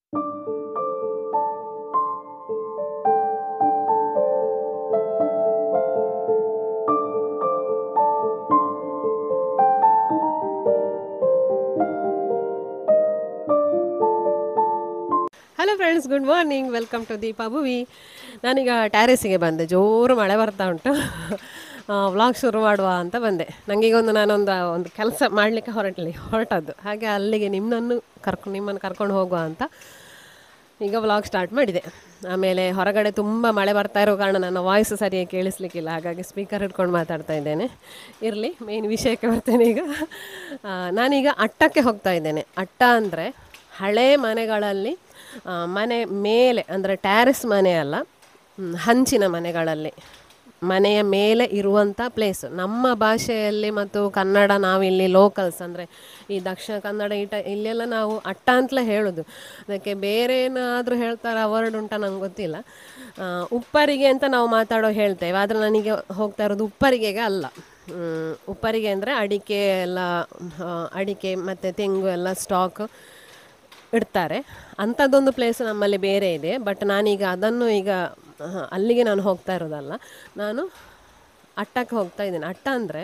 Hello friends good morning welcome to Deepa Bhuvi ನಾನೀಗ ಟ್ಯಾರೇಸಿಗೆ ಬಂದೆ ಜೋರು ಮಳೆ ಬರ್ತಾ ಉಂಟು ವ್ಲಾಗ್ ಶುರು ಮಾಡುವ ಅಂತ ಬಂದೆ ನನಗೀಗ ಒಂದು ನಾನೊಂದು ಒಂದು ಕೆಲಸ ಮಾಡಲಿಕ್ಕೆ ಹೊರಟಲಿ ಹೊರಟದ್ದು ಹಾಗೆ ಅಲ್ಲಿಗೆ ನಿಮ್ಮನ್ನು ಕರ್ಕೊಂಡು ನಿಮ್ಮನ್ನು ಕರ್ಕೊಂಡು ಹೋಗುವ ಅಂತ ಈಗ ವ್ಲಾಗ್ ಸ್ಟಾರ್ಟ್ ಮಾಡಿದೆ ಆಮೇಲೆ ಹೊರಗಡೆ ತುಂಬ ಮಳೆ ಬರ್ತಾ ಇರೋ ಕಾರಣ ನನ್ನ ವಾಯ್ಸ್ ಸರಿಯಾಗಿ ಕೇಳಿಸ್ಲಿಕ್ಕಿಲ್ಲ ಹಾಗಾಗಿ ಸ್ಪೀಕರ್ ಹಿಡ್ಕೊಂಡು ಮಾತಾಡ್ತಾ ಇದ್ದೇನೆ ಇರಲಿ ಮೇನ್ ವಿಷಯಕ್ಕೆ ಬರ್ತೇನೆ ಈಗ ಆ, ನಾನೀಗ ಅಟ್ಟಕ್ಕೆ ಹೋಗ್ತಾ ಇದ್ದೇನೆ ಅಟ್ಟ ಅಂದರೆ ಹಳೆ ಮನೆಗಳಲ್ಲಿ ಆ, ಮನೆ ಮೇಲೆ ಅಂದರೆ ಟ್ಯಾರಿಸ್ ಮನೆ ಅಲ್ಲ ಹ್ಮ್, ಹಂಚಿನ ಮನೆಗಳಲ್ಲಿ ಮನೆಯ ಮೇಲೆ ಇರುವಂಥ ಪ್ಲೇಸ್ ನಮ್ಮ ಭಾಷೆಯಲ್ಲಿ ಮತ್ತು ಕನ್ನಡ ನಾವಿಲ್ಲಿ ಲೋಕಲ್ಸ್ ಅಂದರೆ ಈ ದಕ್ಷಿಣ ಕನ್ನಡ ಈಟ ಇಲ್ಲೆಲ್ಲ ನಾವು ಅಟ್ಟ ಅಂತಲೇ ಹೇಳೋದು ಅದಕ್ಕೆ ಬೇರೆ ಏನಾದರೂ ಹೇಳ್ತಾರೆ ವರ್ಡ್ ಉಂಟ ನಂಗೆ ಗೊತ್ತಿಲ್ಲ ಆ, ಉಪ್ಪರಿಗೆ ಅಂತ ನಾವು ಮಾತಾಡೋ ಹೇಳ್ತೇವೆ ಆದರೆ ನನಗೆ ಹೋಗ್ತಾ ಇರೋದು ಉಪ್ಪರಿಗೆಗೆ ಅಲ್ಲ ಹ್ಮ್, ಉಪ್ಪರಿಗೆ ಅಂದರೆ ಅಡಿಕೆ ಎಲ್ಲ ಆ, ಅಡಿಕೆ ಮತ್ತು ತೆಂಗು ಎಲ್ಲ ಸ್ಟಾಕ್ ಇಡ್ತಾರೆ ಅಂಥದ್ದೊಂದು ಪ್ಲೇಸ್ ನಮ್ಮಲ್ಲಿ ಬೇರೆ ಇದೆ ಬಟ್ ನಾನೀಗ ಅದನ್ನು ಈಗ ಆಹಾ, ಅಲ್ಲಿಗೆ ನಾನು ಹೋಗ್ತಾ ಇರೋದಲ್ಲ ನಾನು ಅಟ್ಟಕ್ಕೆ ಹೋಗ್ತಾ ಇದ್ದೇನೆ ಅಟ್ಟ ಅಂದರೆ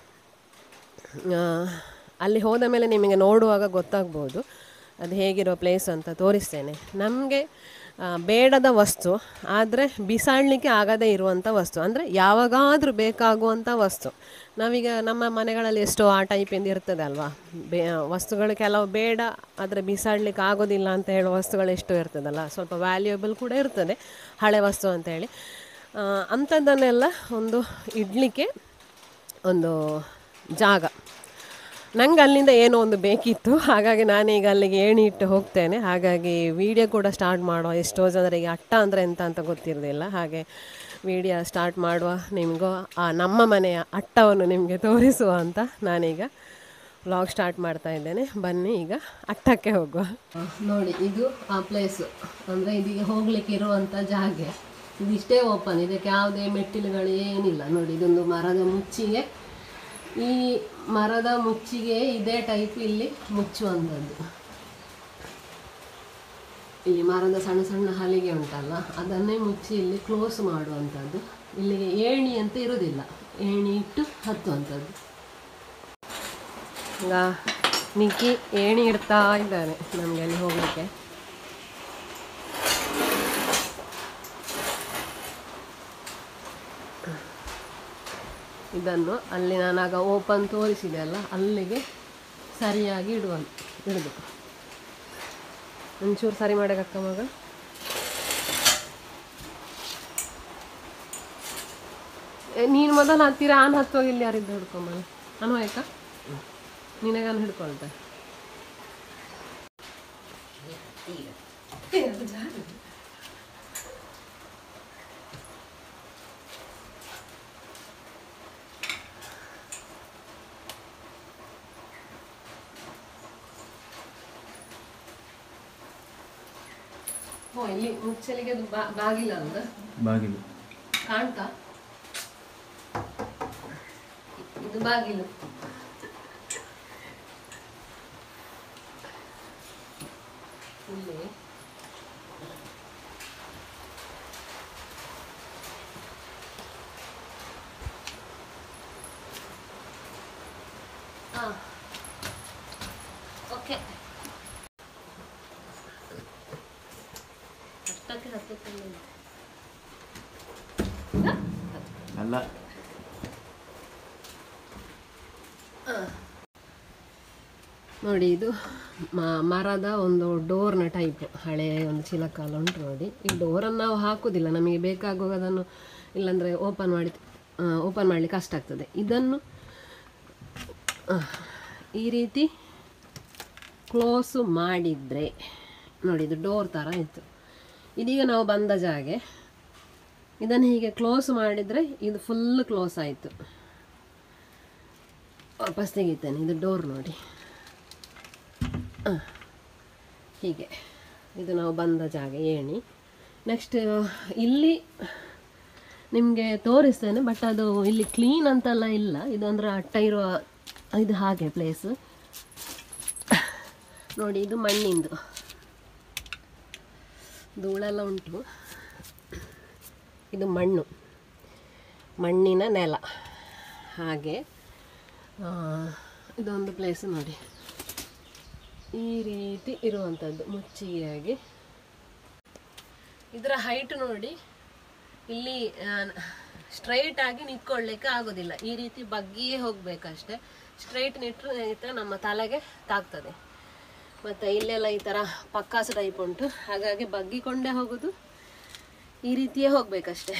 ಅಲ್ಲಿ ಹೋದ ಮೇಲೆ ನಿಮಗೆ ನೋಡುವಾಗ ಗೊತ್ತಾಗ್ಬೋದು ಅದು ಹೇಗಿರೋ ಪ್ಲೇಸ್ ಅಂತ ತೋರಿಸ್ತೇನೆ ನಮಗೆ ಬೇಡದ ವಸ್ತು ಆದರೆ ಬಿಸಾಡಲಿಕ್ಕೆ ಆಗದೇ ಇರುವಂಥ ವಸ್ತು ಅಂದರೆ ಯಾವಾಗಾದರೂ ಬೇಕಾಗುವಂಥ ವಸ್ತು ನಾವೀಗ ನಮ್ಮ ಮನೆಗಳಲ್ಲಿ ಎಷ್ಟೋ ಆ ಟೈಪಿಂದ ಇರ್ತದೆ ಅಲ್ವಾ ಬೇ ವಸ್ತುಗಳು ಕೆಲವು ಬೇಡ ಆದರೆ ಬಿಸಾಡಲಿಕ್ಕೆ ಆಗೋದಿಲ್ಲ ಅಂತ ಹೇಳೋ ವಸ್ತುಗಳು ಎಷ್ಟೋ ಇರ್ತದಲ್ಲ ಸ್ವಲ್ಪ ವ್ಯಾಲ್ಯೂಯಬಲ್ ಕೂಡ ಇರ್ತದೆ ಹಳೆ ವಸ್ತು ಅಂತೇಳಿ ಆ, ಅಂಥದ್ದನ್ನೆಲ್ಲ ಒಂದು ಇಡಲಿಕ್ಕೆ ಒಂದು ಜಾಗ ನಂಗೆ ಅಲ್ಲಿಂದ ಏನೋ ಒಂದು ಬೇಕಿತ್ತು ಹಾಗಾಗಿ ನಾನೀಗ ಅಲ್ಲಿಗೆ ಏಣಿ ಇಟ್ಟು ಹೋಗ್ತೇನೆ ಹಾಗಾಗಿ ವಿಡಿಯೋ ಕೂಡ ಸ್ಟಾರ್ಟ್ ಮಾಡುವ ಎಷ್ಟೋ ಜನರಿಗೆ ಅಟ್ಟ ಅಂದರೆ ಎಂತ ಅಂತ ಗೊತ್ತಿರಲಿಲ್ಲ ಹಾಗೆ ವಿಡಿಯೋ ಸ್ಟಾರ್ಟ್ ಮಾಡುವ ನಿಮಗೂ ಆ ನಮ್ಮ ಮನೆಯ ಅಟ್ಟವನ್ನು ನಿಮಗೆ ತೋರಿಸುವ ಅಂತ ನಾನೀಗ ವ್ಲಾಗ್ ಸ್ಟಾರ್ಟ್ ಮಾಡ್ತಾ ಇದ್ದೇನೆ ಬನ್ನಿ ಈಗ ಅಟ್ಟಕ್ಕೆ ಹೋಗುವ ನೋಡಿ ಇದು ಆ ಪ್ಲೇಸು ಅಂದರೆ ಇದೀಗ ಹೋಗ್ಲಿಕ್ಕೆ ಇರುವಂಥ ಜಾಗೆ ಇದಿಷ್ಟೇ ಓಪನ್ ಇದಕ್ಕೆ ಯಾವುದೇ ಮೆಟ್ಟಿಲುಗಳು ಏನಿಲ್ಲ ನೋಡಿ ಇದೊಂದು ಮರದ ಮುಚ್ಚಿಗೆ ಈ ಮರದ ಮುಚ್ಚಿಗೆ ಇದೇ ಟೈಪ್ ಇಲ್ಲಿ ಮುಚ್ಚುವಂಥದ್ದು ಇಲ್ಲಿ ಮರದ ಸಣ್ಣ ಸಣ್ಣ ಹಲಿಗೆ ಉಂಟಲ್ಲ ಅದನ್ನೇ ಮುಚ್ಚಿ ಇಲ್ಲಿ ಕ್ಲೋಸ್ ಮಾಡುವಂಥದ್ದು ಇಲ್ಲಿಗೆ ಏಣಿ ಅಂತ ಇರೋದಿಲ್ಲ ಏಣಿ ಇಟ್ಟು ಹತ್ತುವಂಥದ್ದು ಈಗ ನಿಕ್ಕಿ ಏಣಿ ಇಡ್ತಾ ಇದ್ದಾನೆ ನಮಗೆ ಅಲ್ಲಿ ಹೋಗಲಿಕ್ಕೆ ಇದನ್ನು ಅಲ್ಲಿ ನಾನಾಗ ಓಪನ್ ತೋರಿಸಿದೆ ಅಲ್ಲ ಅಲ್ಲಿಗೆ ಸರಿಯಾಗಿ ಇಡುವ ಇಡುದು ಒಂಚೂರು ಸರಿ ಮಾಡಕ್ಕಕ್ಕ ಮಗ ಏ, ನೀನು ಮೊದಲು ಹತ್ತಿರ ಆನ್ ಹತ್ತುವಾಗ ಇಲ್ಲಿ ಯಾರಿದ್ದು ಹಿಡ್ಕೊಂಬಲ್ಲ ನಾನು ಆಯ್ತಾ ನಿನಗಾನು ಹಿಡ್ಕೊಳ್ತೆ ಓ ಇಲ್ಲಿ ಮುಚ್ಚಲಿಗೆ ಅದು ಬಾ- ಬಾಗಿಲ ಅಂತ ಬಾಗಿಲು ಕಾಣ್ತಾ ಇದು ಬಾಗಿಲು ಇಲ್ಲಿ ಹಾ ಓಕೆ ಅಷ್ಟಕ್ಕೆ ಹತ್ತುತ್ತಿಲ್ಲ ಅಲ್ಲ ನೋಡಿ ಇದು ಮ- ಮರದ ಒಂದು ಡೋರ್ನ ಟೈಪ್ ಹಳೆ ಒಂದು ಚಿಲಕಾಲ ಉಂಟು ನೋಡಿ ಈ ಡೋರನ್ನು ನಾವು ಹಾಕುವುದಿಲ್ಲ ನಮಗೆ ಬೇಕಾಗುವಾಗ ಅದನ್ನು ಇಲ್ಲಾಂದರೆ ಓಪನ್ ಮಾಡಿ ಓಪನ್ ಮಾಡಲಿಕ್ಕೆ ಕಷ್ಟ ಆಗ್ತದೆ ಇದನ್ನು ಆ, ಈ ರೀತಿ ಕ್ಲೋಸು ಮಾಡಿದರೆ ನೋಡಿ ಇದು ಡೋರ್ ಥರ ಇತ್ತು ಇದೀಗ ನಾವು ಬಂದ ಜಾಗೆ ಇದನ್ನು ಹೀಗೆ ಕ್ಲೋಸ್ ಮಾಡಿದರೆ ಇದು ಫುಲ್ ಕ್ಲೋಸ್ ಆಯಿತು ವಾಪಸ್ ತೆಗಿತೇನೆ ಇದು ಡೋರ್ ನೋಡಿ ಆ, ಹೀಗೆ ಇದು ನಾವು ಬಂದ ಜಾಗ ಏಣಿ ನೆಕ್ಸ್ಟ್ ಇಲ್ಲಿ ನಿಮಗೆ ತೋರಿಸ್ತೇನೆ ಬಟ್ ಅದು ಇಲ್ಲಿ ಕ್ಲೀನ್ ಅಂತೆಲ್ಲ ಇಲ್ಲ ಇದು ಅಂದರೆ ಅಟ್ಟ ಇರುವ ಇದು ಹಾಗೆ ಪ್ಲೇಸ್ ನೋಡಿ ಇದು ಮಣ್ಣಿಂದು ಧೂಳೆಲ್ಲ ಉಂಟು ಇದು ಮಣ್ಣು ಮಣ್ಣಿನ ನೆಲ ಹಾಗೆ ಆ, ಇದೊಂದು ಪ್ಲೇಸ್ ನೋಡಿ ಈ ರೀತಿ ಇರುವಂಥದ್ದು ಮುಚ್ಚಿಗೆಯಾಗಿ ಇದರ ಹೈಟ್ ನೋಡಿ ಇಲ್ಲಿ ಸ್ಟ್ರೈಟ್ ಆಗಿ ನಿಂತ್ಕೊಳ್ಳಿಕ್ಕೆ ಆಗೋದಿಲ್ಲ ಈ ರೀತಿ ಬಗ್ಗಿಯೇ ಹೋಗ್ಬೇಕಷ್ಟೆ ಸ್ಟ್ರೈಟ್ ನಿಟ್ಟರೆ ನಮ್ಮ ತಲೆಗೆ ತಾಗ್ತದೆ ಮತ್ತು ಇಲ್ಲೆಲ್ಲ ಈ ಥರ ಪಕ್ಕಾಸು ಟೈಪ್ ಉಂಟು ಹಾಗಾಗಿ ಬಗ್ಗಿಕೊಂಡೇ ಹೋಗೋದು ಈ ರೀತಿಯೇ ಹೋಗ್ಬೇಕಷ್ಟೆ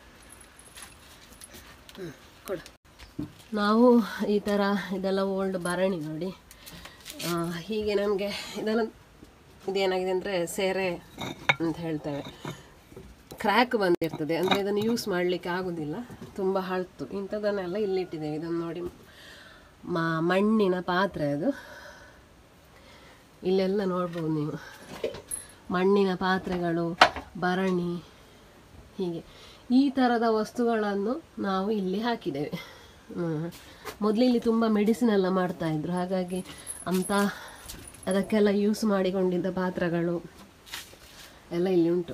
ಹ್ಮ್, ಕೊಡು ನಾವು ಈ ಥರ ಇದೆಲ್ಲ ಓಲ್ಡ್ ಭರಣಿ ನೋಡಿ ಆ, ಹೀಗೆ ನಮಗೆ ಇದೆಲ್ಲ ಇದೇನಾಗಿದೆ ಅಂದರೆ ಸೇರೆ ಅಂತ ಹೇಳ್ತೇವೆ ಕ್ರ್ಯಾಕ್ ಬಂದಿರ್ತದೆ ಅಂದರೆ ಇದನ್ನು ಯೂಸ್ ಮಾಡಲಿಕ್ಕೆ ಆಗೋದಿಲ್ಲ ತುಂಬ ಹಳ್ತು ಇಂಥದ್ದನ್ನೆಲ್ಲ ಇಲ್ಲಿಟ್ಟಿದ್ದೇವೆ ಇದನ್ನು ನೋಡಿ ಮ ಮಣ್ಣಿನ ಪಾತ್ರೆ ಅದು ಇಲ್ಲೆಲ್ಲ ನೋಡ್ಬೋದು ನೀವು ಮಣ್ಣಿನ ಪಾತ್ರೆಗಳು ಭರಣಿ ಹೀಗೆ ಈ ಥರದ ವಸ್ತುಗಳನ್ನು ನಾವು ಇಲ್ಲಿ ಹಾಕಿದ್ದೇವೆ ಮೊದಲು ಇಲ್ಲಿ ತುಂಬ ಮೆಡಿಸಿನ್ ಎಲ್ಲ ಮಾಡ್ತಾ ಇದ್ರು ಹಾಗಾಗಿ ಅಂಥ ಅದಕ್ಕೆಲ್ಲ ಯೂಸ್ ಮಾಡಿಕೊಂಡಿದ್ದ ಪಾತ್ರಗಳು ಎಲ್ಲ ಇಲ್ಲಿ ಉಂಟು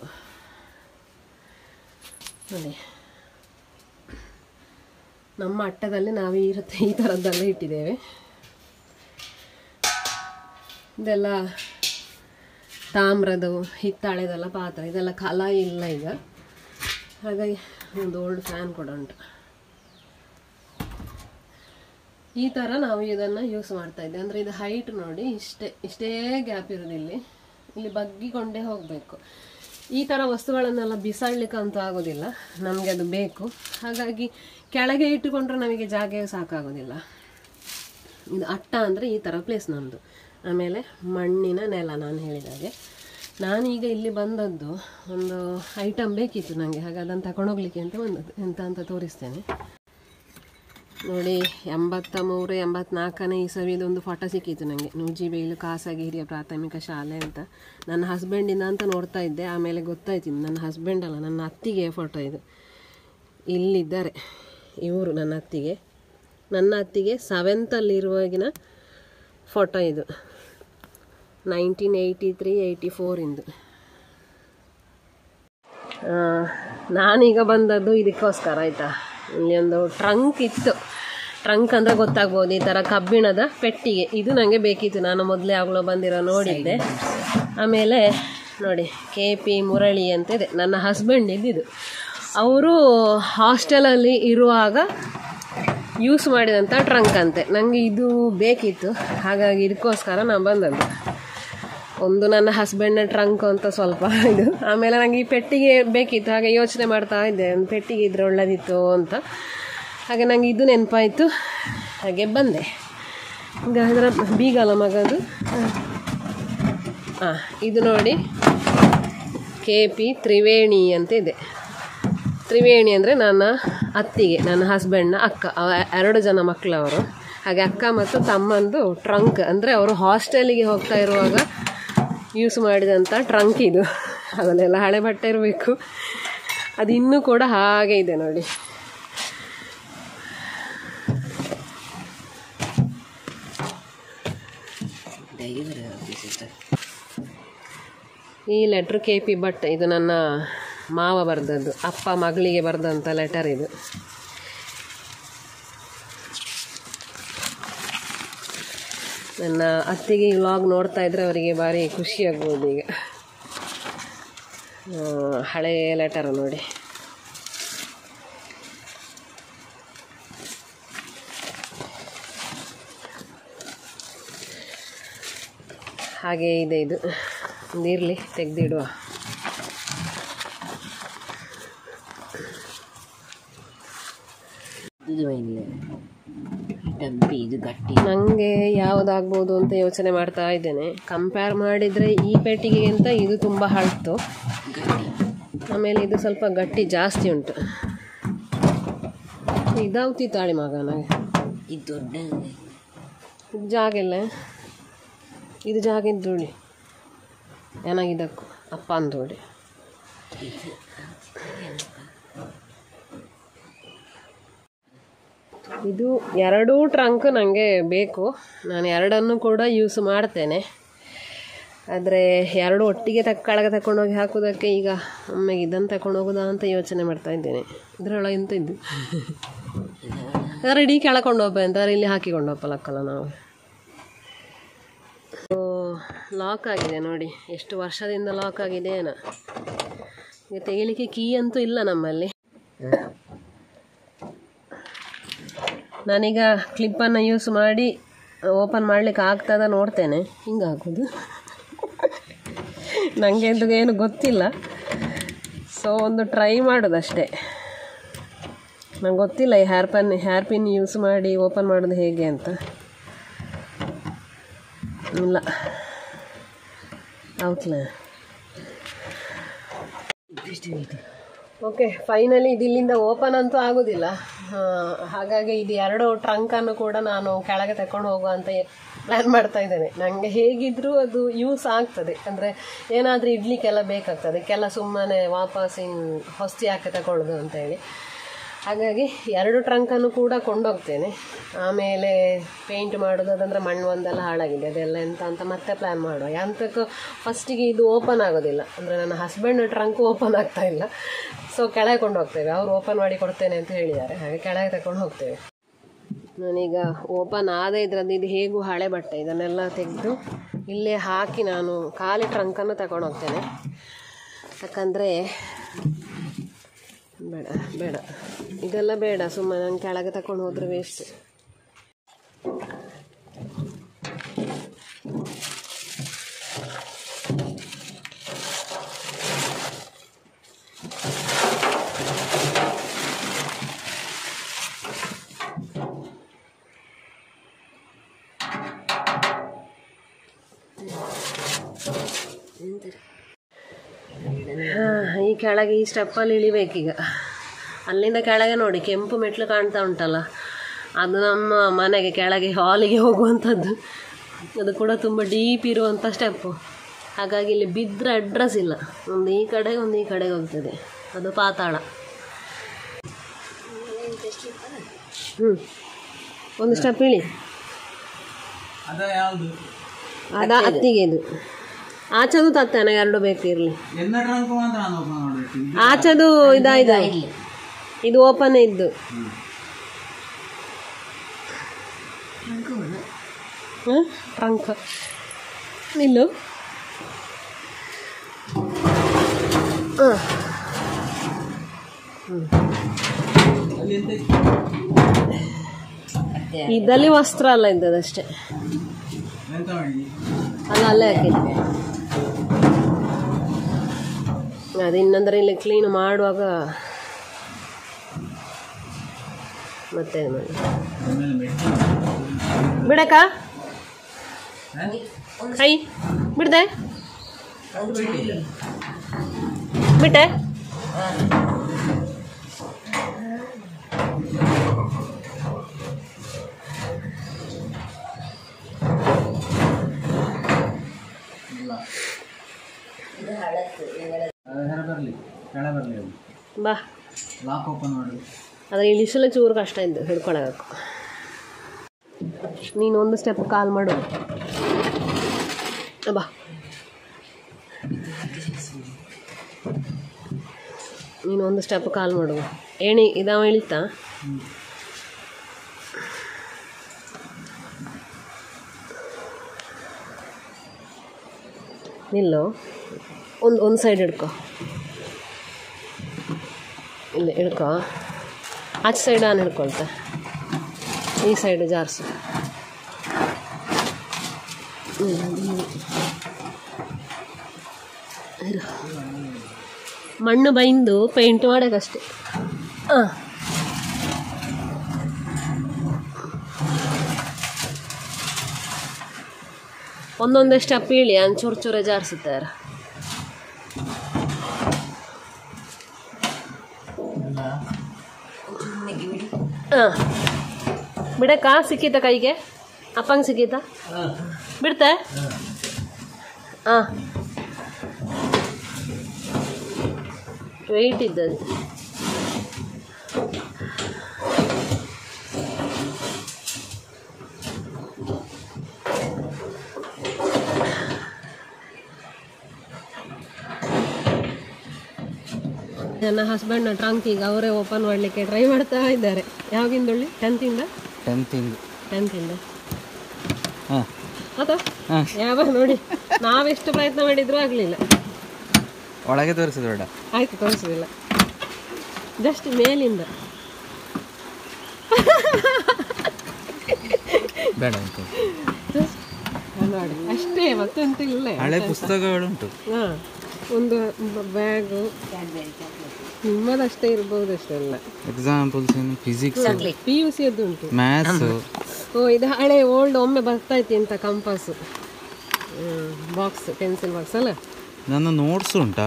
ನೋಡಿ ನಮ್ಮ ಅಟ್ಟದಲ್ಲಿ ನಾವು ಈ ರೀತಿ ಈ ಥರದ್ದೆಲ್ಲ ಇಟ್ಟಿದ್ದೇವೆ ಇದೆಲ್ಲ ತಾಮ್ರದು ಹಿತ್ತಾಳೆದೆಲ್ಲ ಪಾತ್ರ ಇದೆಲ್ಲ ಕಲ ಇಲ್ಲ ಈಗ ಹಾಗಾಗಿ ಒಂದು ಓಲ್ಡ್ ಫ್ಯಾನ್ ಕೂಡ ಉಂಟು ಈ ಥರ ನಾವು ಇದನ್ನು ಯೂಸ್ ಮಾಡ್ತಾ ಇದ್ದೇವೆ ಅಂದರೆ ಇದು ಹೈಟ್ ನೋಡಿ ಇಷ್ಟೇ ಇಷ್ಟೇ ಗ್ಯಾಪ್ ಇರೋದು ಇಲ್ಲಿ ಇಲ್ಲಿ ಬಗ್ಗಿಕೊಂಡೇ ಹೋಗಬೇಕು ಈ ಥರ ವಸ್ತುಗಳನ್ನೆಲ್ಲ ಬಿಸಾಡ್ಲಿಕ್ಕೆ ಅಂತೂ ಆಗೋದಿಲ್ಲ ನಮಗೆ ಅದು ಬೇಕು ಹಾಗಾಗಿ ಕೆಳಗೆ ಇಟ್ಟುಕೊಂಡ್ರೆ ನಮಗೆ ಜಾಗ ಸಾಕಾಗೋದಿಲ್ಲ ಇದು ಅಟ್ಟ ಅಂದರೆ ಈ ಥರ ಪ್ಲೇಸ್ ನಮ್ಮದು ಆಮೇಲೆ ಮಣ್ಣಿನ ನೆಲ ನಾನು ಹೇಳಿದಾಗೆ ನಾನೀಗ ಇಲ್ಲಿ ಬಂದದ್ದು ಒಂದು ಐಟಮ್ ಬೇಕಿತ್ತು ನನಗೆ ಹಾಗೆ ಅದನ್ನು ತಗೊಂಡೋಗ್ಲಿಕ್ಕೆ ಅಂತ ಬಂದದ್ದು ಎಂತ ಅಂತ ತೋರಿಸ್ತೇನೆ ನೋಡಿ ಎಂಬತ್ತ ಮೂರು ಎಂಬತ್ನಾಲ್ಕನೇ ಇಸವಿದೊಂದು ಫೋಟೋ ಸಿಕ್ಕಿತ್ತು ನನಗೆ ನೂಜಿಬೈಲು ಖಾಸಗಿ ಹಿರಿಯ ಪ್ರಾಥಮಿಕ ಶಾಲೆ ಅಂತ ನನ್ನ ಹಸ್ಬೆಂಡಿಂದ ಅಂತ ನೋಡ್ತಾ ಇದ್ದೆ ಆಮೇಲೆ ಗೊತ್ತಾಯ್ತು ಇದು ನನ್ನ ಹಸ್ಬೆಂಡ್ ಅಲ್ಲ ನನ್ನ ಅತ್ತಿಗೆ ಫೋಟೋ ಇದು ಇಲ್ಲಿದ್ದಾರೆ ಇವರು ನನ್ನ ಅತ್ತಿಗೆ ನನ್ನ ಅತ್ತಿಗೆ ಸೆವೆಂತಲ್ಲಿರುವಾಗಿನ ಫೋಟೋ ಇದು ನೈನ್ಟೀನ್ ಏಯ್ಟಿ ತ್ರೀ ಏಯ್ಟಿ ಫೋರಿಂದು ನಾನೀಗ ಬಂದದ್ದು ಇದಕ್ಕೋಸ್ಕರ ಆಯಿತಾ ಇಲ್ಲಿ ಒಂದು ಟ್ರಂಕ್ ಇತ್ತು ಟ್ರಂಕ್ ಅಂದರೆ ಗೊತ್ತಾಗ್ಬೋದು ಈ ಥರ ಕಬ್ಬಿಣದ ಪೆಟ್ಟಿಗೆ ಇದು ನನಗೆ ಬೇಕಿತ್ತು ನಾನು ಮೊದಲೇ ಆಗಲೋ ಬಂದಿರೋ ನೋಡಿದ್ದೆ ಆಮೇಲೆ ನೋಡಿ ಕೆ ಪಿ ಮುರಳಿ ಅಂತ ಇದೆ ನನ್ನ ಹಸ್ಬೆಂಡ್ ಇದ್ದಿದ್ದು ಅವರು ಹಾಸ್ಟೆಲಲ್ಲಿ ಇರುವಾಗ ಯೂಸ್ ಮಾಡಿದಂಥ ಟ್ರಂಕ್ ಅಂತೆ ನನಗೆ ಇದು ಬೇಕಿತ್ತು ಹಾಗಾಗಿ ಇದಕ್ಕೋಸ್ಕರ ನಾನು ಬಂದದ್ದು ಒಂದು ನನ್ನ ಹಸ್ಬೆಂಡ್ನ ಟ್ರಂಕ್ ಅಂತ ಸ್ವಲ್ಪ ಇದು ಆಮೇಲೆ ನನಗೆ ಈ ಪೆಟ್ಟಿಗೆ ಬೇಕಿತ್ತು ಹಾಗೆ ಯೋಚನೆ ಮಾಡ್ತಾ ಇದ್ದೆ ಒಂದು ಪೆಟ್ಟಿಗೆ ಇದ್ರೆ ಒಳ್ಳೆದಿತ್ತು ಅಂತ ಹಾಗೆ ನನಗೆ ಇದು ನೆನಪಾಯಿತು ಹಾಗೆ ಬಂದೆ ಈಗ ಅದರ ಬೀಗಲ ಮಗದು ಹಾಂ ಇದು ನೋಡಿ ಕೆ ಪಿ ತ್ರಿವೇಣಿ ಅಂತ ಇದೆ ತ್ರಿವೇಣಿ ಅಂದರೆ ನನ್ನ ಅತ್ತಿಗೆ ನನ್ನ ಹಸ್ಬೆಂಡ್ನ ಅಕ್ಕ ಅವ ಎರಡು ಜನ ಮಕ್ಕಳವರು ಹಾಗೆ ಅಕ್ಕ ಮತ್ತು ತಮ್ಮಂದು ಟ್ರಂಕ್ ಅಂದರೆ ಅವರು ಹಾಸ್ಟೆಲಿಗೆ ಹೋಗ್ತಾ ಇರುವಾಗ ಯೂಸ್ ಮಾಡಿದಂಥ ಟ್ರಂಕ್ ಇದು ಅದನ್ನೆಲ್ಲ ಹಳೆ ಬಟ್ಟೆ ಇರಬೇಕು ಅದು ಇನ್ನೂ ಕೂಡ ಹಾಗೆ ಇದೆ ನೋಡಿ ಈ ಲೆಟ್ರ್ ಕೆ ಪಿ ಭಟ್ ಇದು ನನ್ನ ಮಾವ ಬರೆದದ್ದು ಅಪ್ಪ ಮಗಳಿಗೆ ಬರೆದಂಥ ಲೆಟರ್ ಇದು ನನ್ನ ಅತ್ತಿಗೆ ಈ ವ್ಲಾಗ್ ನೋಡ್ತಾ ಇದ್ರೆ ಅವರಿಗೆ ಭಾರಿ ಖುಷಿ ಆಗ್ಬೋದು ಈಗ ಆ, ಹಳೆಯ ಲೆಟರ್ ನೋಡಿ ಹಾಗೆ ಇದೆ ಇದು ನೀರ್ಲಿ ತೆಗೆದಿಡುವ ಇದು ಇಲ್ಲ ಡಬ್ಬಿ ಇದು ಗಟ್ಟಿ ನನಗೆ ಯಾವುದಾಗ್ಬೋದು ಅಂತ ಯೋಚನೆ ಮಾಡ್ತಾ ಇದ್ದೇನೆ ಕಂಪೇರ್ ಮಾಡಿದರೆ ಈ ಪೆಟ್ಟಿಗೆಗಿಂತ ಇದು ತುಂಬ ಹಳ್ತು ಆಮೇಲೆ ಇದು ಸ್ವಲ್ಪ ಗಟ್ಟಿ ಜಾಸ್ತಿ ಉಂಟು ಇದಾವ್ತಿ ತಾಳಿ ಮಗ ನನಗೆ ಇದು ದೊಡ್ಡ ಇದು ಜಾಗ ಇಲ್ಲ ಇದು ಜಾಗ ಇದ್ದೋಳಿ ಏನಾಗಿದ್ದಕ್ಕು ಅಪ್ಪ ಅಂದೋಳಿ ಇದು ಎರಡೂ ಟ್ರಂಕ್ ನನಗೆ ಬೇಕು ನಾನು ಎರಡನ್ನು ಕೂಡ ಯೂಸ್ ಮಾಡ್ತೇನೆ ಆದರೆ ಎರಡು ಒಟ್ಟಿಗೆ ತಕ್ಕ ಕೆಳಗೆ ತಗೊಂಡೋಗಿ ಹಾಕೋದಕ್ಕೆ ಈಗ ಒಮ್ಮೆಗೆ ಇದನ್ನು ತಗೊಂಡು ಹೋಗೋದಾ ಅಂತ ಯೋಚನೆ ಮಾಡ್ತಾ ಇದ್ದೇನೆ ಇದರೊಳಗೆ ಎಂತ ಇದ್ದು ಅದರ ಇಡೀ ಕೆಳಕೊಂಡು ಹೋಗ್ಬ ಅಂತ ಇಲ್ಲಿ ಹಾಕಿಕೊಂಡು ಹೋಗ್ಪಲಕ್ಕಲ್ಲ ನಾವು ಲಾಕ್ ಆಗಿದೆ ನೋಡಿ ಎಷ್ಟು ವರ್ಷದಿಂದ ಲಾಕ್ ಆಗಿದೆ ಏನೋ ಈಗ ತೆಗಿಲಿಕ್ಕೆ ಕೀ ಅಂತೂ ಇಲ್ಲ ನಮ್ಮಲ್ಲಿ ನಾನೀಗ ಕ್ಲಿಪ್ಪನ್ನು ಯೂಸ್ ಮಾಡಿ ಓಪನ್ ಮಾಡಲಿಕ್ಕೆ ಆಗ್ತದ ನೋಡ್ತೇನೆ ಹಿಂಗೆ ಹಾಕೋದು ನನಗೆ ಇದು ಏನು ಗೊತ್ತಿಲ್ಲ ಸೊ ಒಂದು ಟ್ರೈ ಮಾಡೋದಷ್ಟೇ ನಂಗೆ ಗೊತ್ತಿಲ್ಲ ಈ hair pin hair pin use ಮಾಡಿ ಓಪನ್ ಮಾಡೋದು ಹೇಗೆ ಅಂತ ಇಲ್ಲ ಔಟ್ಲ ಓಕೆ ಫೈನಲಿ ಇದು ಇಲ್ಲಿಂದ ಓಪನ್ ಅಂತೂ ಆಗೋದಿಲ್ಲ ಆ, ಹಾಗಾಗಿ ಇದು ಎರಡು ಟ್ರಂಕನ್ನು ಕೂಡ ನಾನು ಕೆಳಗೆ ತಗೊಂಡು ಹೋಗುವ ಅಂತ ಪ್ಲ್ಯಾನ್ ಮಾಡ್ತಾ ಇದ್ದೇನೆ ನನಗೆ ಹೇಗಿದ್ರೂ ಅದು ಯೂಸ್ ಆಗ್ತದೆ ಅಂದರೆ ಏನಾದರೂ ಇಡ್ಲಿಕ್ಕೆಲ್ಲ ಬೇಕಾಗ್ತದೆ ಅದಕ್ಕೆಲ್ಲ ಸುಮ್ಮನೆ ವಾಪಸ್ ಇನ್ನು ಹೊಸ್ತಿ ಹಾಕಿ ತಗೊಳ್ಳೋದು ಅಂತೇಳಿ ಹಾಗಾಗಿ ಎರಡು ಟ್ರಂಕನ್ನು ಕೂಡ ಕೊಂಡೋಗ್ತೇನೆ ಆಮೇಲೆ ಪೇಂಟ್ ಮಾಡೋದು ಅದಂದ್ರೆ ಮಣ್ಣು ಒಂದೆಲ್ಲ ಹಾಳಾಗಿದೆ ಅದೆಲ್ಲ ಎಂತ ಅಂತ ಮತ್ತೆ ಪ್ಲ್ಯಾನ್ ಮಾಡುವ ಎಂತಕ್ಕೂ ಫಸ್ಟಿಗೆ ಇದು ಓಪನ್ ಆಗೋದಿಲ್ಲ ಅಂದರೆ ನನ್ನ ಹಸ್ಬೆಂಡ್ ಟ್ರಂಕ್ ಓಪನ್ ಆಗ್ತಾ ಇಲ್ಲ ಸೊ ಕೆಳಗೆ ಕೊಂಡು ಹೋಗ್ತೇವೆ ಅವರು ಓಪನ್ ಮಾಡಿ ಕೊಡ್ತೇನೆ ಅಂತ ಹೇಳಿದ್ದಾರೆ ಹಾಗೆ ಕೆಳಗೆ ತಗೊಂಡು ಹೋಗ್ತೇವೆ ನಾನೀಗ ಓಪನ್ ಆದ ಇದ್ರದ್ದು ಇದು ಹೇಗೂ ಹಳೆ ಬಟ್ಟೆ ಇದನ್ನೆಲ್ಲ ತೆಗೆದು ಇಲ್ಲೇ ಹಾಕಿ ನಾನು ಖಾಲಿ ಟ್ರಂಕನ್ನು ತಗೊಂಡು ಹೋಗ್ತೇನೆ ಯಾಕಂದರೆ ಬೇಡ ಬೇಡ ಇದೆಲ್ಲ ಬೇಡ ಸುಮ್ಮನೆ ನಾನು ಕೆಳಗೆ ತಗೊಂಡು ಹೋದ್ರೆ ವೇಸ್ಟ್ ಈ ಕೆಳಗೆ ಈ ಸ್ಟೆಪ್ಪಲ್ಲಿ ಇಳಿಬೇಕೀಗ ಅಲ್ಲಿಂದ ಕೆಳಗೆ ನೋಡಿ ಕೆಂಪು ಮೆಟ್ಲು ಕಾಣ್ತಾ ಉಂಟಲ್ಲ ಅದು ನಮ್ಮ ಮನೆಗೆ ಕೆಳಗೆ ಹಾಲಿಗೆ ಹೋಗುವಂಥದ್ದು ಅದು ಕೂಡ ತುಂಬ ಡೀಪ್ ಇರುವಂಥ ಸ್ಟೆಪ್ಪು ಹಾಗಾಗಿ ಇಲ್ಲಿ ಬಿದ್ದರೆ ಅಡ್ರೆಸ್ ಇಲ್ಲ ಒಂದು ಈ ಕಡೆ ಒಂದು ಈ ಕಡೆಗೆ ಹೋಗ್ತದೆ ಅದು ಪಾತಾಳ ಹ್ಞೂ ಒಂದು ಸ್ಟೆಪ್ ಇಳಿ ಅದ ಯಾವುದು ಅದ ಅತ್ತಿಗೆ ಇದು ಆಚೆದು ತತ್ತೇನೆ ಎರಡು ಬೇಕು ಇರಲಿ ಎನ್ನ ಟ್ರಂಕ್ ಮಾತ್ರ ನಾನು ಓಪನ್ ಮಾಡಬೇಕು ಆಚೆದು ಇದಾಯ್ತು ಇದು ಓಪನ್ ಇದ್ದು ಟ್ರಂಕ್ ನಿಲ್ಲು ಹಾಂ ಅಲ್ಲಿ ಎಂತ ಇದ್ದಲ್ಲಿ ವಸ್ತ್ರ ಅಲ್ಲ ಇದ್ದದಷ್ಟೇ ಎಂತ ಮಾಡಿ ಅಲ್ಲ ಅಲ್ಲೇ ಹಾಕಿದ್ದೆ ಅದು ಇನ್ನಂದ್ರೆ ಇಲ್ಲಿ ಕ್ಲೀನ್ ಮಾಡುವಾಗ ಮತ್ತೆ ಇದು ಮಾಡಿ ಆಮೇಲೆ ಮೆಟ್ಲು ಬಿಡಕ್ಕ ಕೈ ಬಿಡ್ದೆ ಬಿಟ್ಟೆ ಅದು ಹೆರ ಬರಲಿ ಕೆಳ ಬರಲಿ ಅದು ಬಾ ಲಾಕ್ ಓಪನ್ ಮಾಡು ಆದರೆ ಇಳಿಸಲು ಚೂರು ಕಷ್ಟ ಇದ್ದು ಹಿಡ್ಕೊಳಬೇಕು ನೀನು ಒಂದು ಸ್ಟೆಪ್ ಕಾಲ್ ಮಾಡು ಬಾ ನೀನು ಒಂದು ಸ್ಟೆಪ್ ಕಾಲ್ ಮಾಡು ಏಣಿ ಇದಾವ ಇಳಿತಾ ನಿಲ್ಲು ಒಂದು ಒಂದು ಸೈಡ್ ಹಿಡ್ಕೊ ಇಲ್ಲ ಹಿಡ್ಕೊ ಆಚೆ ಸೈಡ್ ನಾನು ಹಿಡ್ಕೊಳ್ತೆ ಈ ಸೈಡ್ ಜಾರ್ಸು ಹ್ಮ್. ಇರು. ಮಣ್ಣು ಬೈಂದು ಪೇಂಟ್ ಮಾಡೋಕ್ಕಷ್ಟೆ ಹಾಂ ಒಂದೊಂದೇ ಸ್ಟೆಪ್ ಇಳಿ ಹಂಗೆ ಚೂರು ಚೂರ ಜಾರಿಸುತ್ತಾರೆ ಹಾಂ ಬಿಡಕ್ಕ ಸಿಕ್ಕಿತ ಕೈಗೆ ಅಪ್ಪಂಗೆ ಸಿಕ್ಕಿತ ಬಿಡ್ತೆ ಹಾಂ ವೆಯ್ಟ್ ಇದ್ದದು ನನ್ನ ಹಸ್ಬೆಂಡ್ನ ಟ್ರಂಕ್ ಈಗ ಅವರೇ ಓಪನ್ ಮಾಡಲಿಕ್ಕೆ ಟ್ರೈ ಮಾಡ್ತಾ ಇದ್ದಾರೆ ಯಾವಾಗಿಂದ ಟೆಂತಿಂದ ಟೆಂತಿಂದು ಟೆಂತಿಂದ ಹಾಂ ಅಥವಾ ಹಾಂ ಯಾವ ನೋಡಿ ನಾವೆಷ್ಟು ಪ್ರಯತ್ನ ಮಾಡಿದ್ರೂ ಆಗಲಿಲ್ಲ ಒಳಗೆ ತೋರಿಸೋದು ಬೇಡ ಆಯ್ತು ತೋರಿಸೋದಿಲ್ಲ ಜಸ್ಟ್ ಮೇಲಿಂದ ಬೇಡ ಅಂತ Just ನೋಡಿ ಅಷ್ಟೇ ಮತ್ತೆಂತ ಇಲ್ಲ ಹಳೆ ಪುಸ್ತಕಗಳುಂಟು ಹಾಂ ಒಂದು ಬ್ಯಾಗು ನಿಮ್ಮದಷ್ಟೇ ಇರ್ಬೋದು ಅಷ್ಟೆಲ್ಲ ಎಕ್ಸಾಂಪಲ್ಸ್ ಏನು ಫಿಸಿಕ್ಸ್ ಪಿ ಯು ಸಿ ಅದು ಉಂಟು ಮ್ಯಾಥ್ಸು ಓ ಇದು ಹಳೆ ಓಲ್ಡ್ ಒಮ್ಮೆ ಬರ್ತಾ ಇತ್ತು ಅಂತ ಕಂಪಾಸ್ ಬಾಕ್ಸ್ ಪೆನ್ಸಿಲ್ ಬಾಕ್ಸ್ ಅಲ್ಲ ನನ್ನ ನೋಟ್ಸ್ ಉಂಟಾ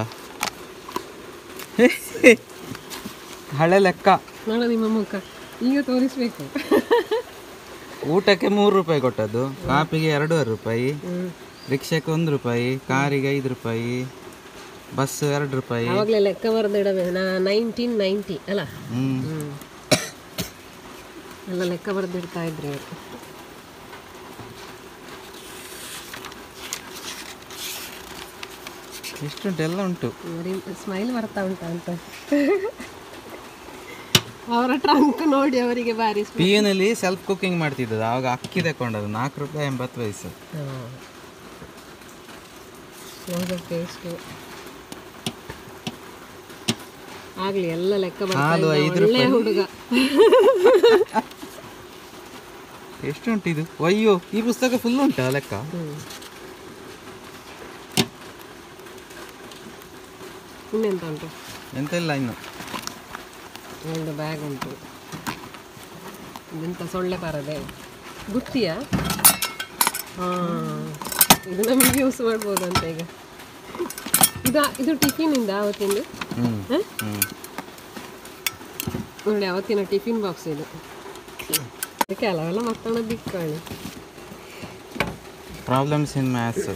ಹಳೆ ಲೆಕ್ಕ ನೋಡ ನಿಮ್ಮ ಮುಖ ಈಗ ತೋರಿಸ್ಬೇಕು ಊಟಕ್ಕೆ ಮೂರು ರೂಪಾಯಿ ಕೊಟ್ಟದ್ದು ಕಾಪಿಗೆ ಎರಡೂವರೆ ರೂಪಾಯಿ ಹ್ಮ್. ರಿಕ್ಷಾಕ್ಕೆ ಒಂದು ರೂಪಾಯಿ ಕಾರಿಗೆ ಐದು ರೂಪಾಯಿ ಬಸ್ ಎರಡು ರೂಪಾಯಿ ಆವಾಗಲೇ ಲೆಕ್ಕ ಬರೆದು ಇಡಬೇಕು ನಾ ನೈನ್ಟೀನ್ ನೈಂಟಿ ಅಲ್ಲ ಹ್ಮ್ ಹ್ಮ್. ಎಲ್ಲ ಲೆಕ್ಕ ಬರೆದಿಡ್ತಾ ಇದ್ರಿ ಅವರು ಎಷ್ಟುಂಟು ಎಲ್ಲ ಉಂಟು ಸ್ಮೈಲ್ ಬರ್ತಾ ಉಂಟಾ ಅಂತ ಅವರ ಟ್ರಂಕ್ ನೋಡಿ ಅವರಿಗೆ ಭಾರಿ ಸ್ಮ- ಪಿ ನಲ್ಲಿ ಸೆಲ್ಫ್ ಕುಕಿಂಗ್ ಮಾಡ್ತಿದ್ದದ್ದು ಆವಾಗ ಅಕ್ಕಿ ತಗೊಂಡದ್ದು ನಾಲ್ಕು ರೂಪಾಯಿ ಎಂಬತ್ತು ಪೈಸೆ ಹಾ. ನೋಡೋ ಟೇಸ್ಟು ಆಗ್ಲಿ ಎಲ್ಲ ಲೆಕ್ಕ ಬರ್ತಾ ಹಾಲು ಇದ್ದ ಐದು ಒಳ್ಳೆ ರೂಪಾಯಿ. ಹುಡುಗ ಎಷ್ಟುಂಟು ಇದು ಅಯ್ಯೋ ಈ ಪುಸ್ತಕ ಫುಲ್ ಉಂಟಾ ಲೆಕ್ಕ ಹ್ಮ್. ಇನ್ನೆಂತ ಉಂಟು ಎಂತ ಇಲ್ಲ ಇನ್ನು ಒಂದು ಬ್ಯಾಗ್ ಉಂಟು ಇದೆಂತ ಸೊಳ್ಳೆ ಪರದೆ ಗುತ್ತಿಯ ಹಾಂ ಇದು ನಮಗೆ ಯೂಸ್ ಮಾಡ್ಬೋದು ಅಂತ ಈಗ ಇದು ಇದು ಟಿಫಿನಿಂದ ಅವತ್ತಿಂದು ಹ್ಮ್ ಹ? ಹ್ಮ್ ನೋಡಿ ಅವತ್ತಿನ ಟಿಫಿನ್ ಬಾಕ್ಸ್ ಇದು ಕೆಲವೆಲ್ಲ ಮಕ್ಕಳನ್ನ ಬಿಕ್ಕಳಿ ಪ್ರಾಬ್ಲಮ್ಸ್ ಇನ್ ಮ್ಯಾಥ್ಸ್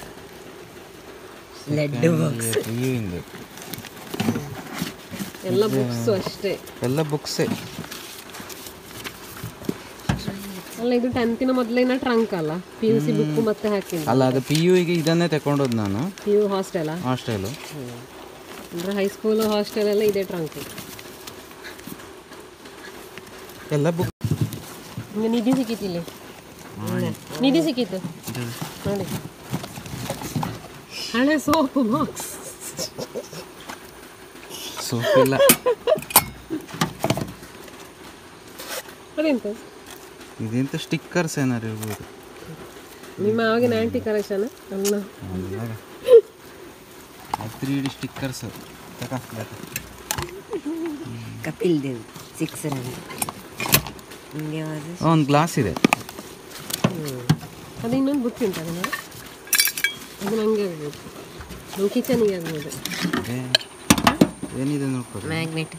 ಲಡ್ಡು ಇಂದು ಎಲ್ಲ ಬುಕ್ಸು ಅಷ್ಟೇ ಎಲ್ಲ ಬುಕ್ಸೇ ಅಲ್ಲ ಇದು ಟೆಂತಿನ ಮೊದಲಿನ ಟ್ರಂಕ್ ಅಲ್ಲ ಪಿ ಯು ಸಿ ಬುಕ್ ಮತ್ತೆ ಹಾಕಿದ್ದು ಅಲ್ಲ ಅದು ಪಿ ಯುಗೆ ಇದನ್ನೇ ತಗೊಂಡೋದು ನಾನು ಪಿ ಯು ಹಾಸ್ಟೆಲಾ ಹಾಸ್ಟೆಲು ಅಂದರೆ ಹೈಸ್ಕೂಲು ಹಾಸ್ಟೆಲ್ ಎಲ್ಲ ಇದೆ ಟ್ರಂಕ್ ಎಲ್ಲ ಬುಕ್ ನಿಮ್ಗೆ ನಿಧಿ ಸಿಕ್ಕಿತ್ತಿಲ್ಲಿ ನಿಧಿ ಸಿಕ್ಕಿತ್ತು ನೋಡಿ ಹಳೆ ಸೋಪು ಬಾಕ್ಸ್ ಸೋಪ್ ಇಲ್ಲ ಅದೆಂತ ಇದೆಂತ ಸ್ಟಿಕ್ಕರ್ಸ್ ಏನಾರು ಇರ್ಬೋದು ನಿಮ್ಮ ಆವಾಗಿನ ಆಂಟಿ ಕಲೆಕ್ಷನ್ ಅಲ್ಲ three D stickers Kapil Dev six run ನಿಮಗೆ ಯಾವುದು ಒಂದು ಗ್ಲಾಸ್ ಇದೆ ಅದು ಇನ್ನೊಂದು ಬುಕ್ ಉಂಟು ಅದು ನೋಡಿ ಅದು ನನಗೆ ಆಗ್ಬೋದು ನಮ್ಮ ಕಿಚನಿಗೆ ಆಗ್ಬೋದು ಏ, ಏನಿದೆ ನೋಡ್ಕೊಳ್ಳಿ ಮ್ಯಾಗ್ನೆಟ್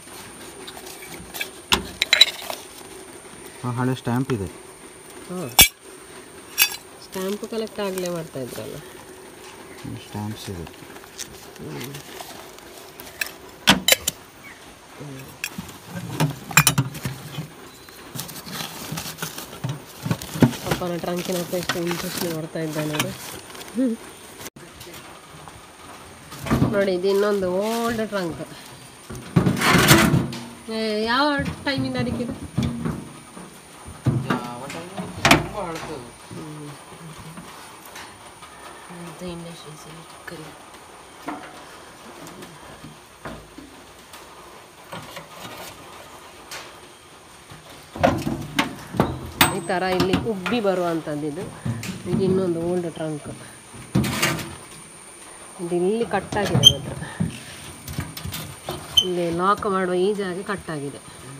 ಹಾಂ ಹಳೆ ಸ್ಟ್ಯಾಂಪ್ ಇದೆ ಹಾಂ ಸ್ಟ್ಯಾಂಪು ಕಲೆಕ್ಟ್ ಆಗಲೇ ಮಾಡ್ತಾ ಇದ್ರಲ್ಲ ಸ್ಟ್ಯಾಂಪ್ಸ್ ಇದೆ ಪಪ್ಪನ ಟ್ರಂಕಿನ ಹತ್ರ ಎಷ್ಟು ಇಂಟ್ರೆಸ್ಟ್ ಬರ್ತಾ ಇದ್ದಾನೆ ಅದು ನೋಡಿ ಇದು ಇನ್ನೊಂದು ಓಲ್ಡ್ ಟ್ರಂಕ್ ಯಾವ ಟೈಮಿಂದ ಅದಕ್ಕಿದೆ ಇಂಡಸ್ಟ್ರೀಸ್ ಈ ಥರ ಇಲ್ಲಿ ಉಬ್ಬಿ ಬರುವಂಥದ್ದು ಇದು ಇದು ಇನ್ನೊಂದು ಓಲ್ಡ್ ಟ್ರಂಕ್ ಇದು ಇಲ್ಲಿ ಕಟ್ಟಾಗಿದೆ ಮಾತ್ರ ಇಲ್ಲಿ ಲಾಕ್ ಮಾಡುವ ಈ ಜಾಗ ಕಟ್ಟಾಗಿದೆ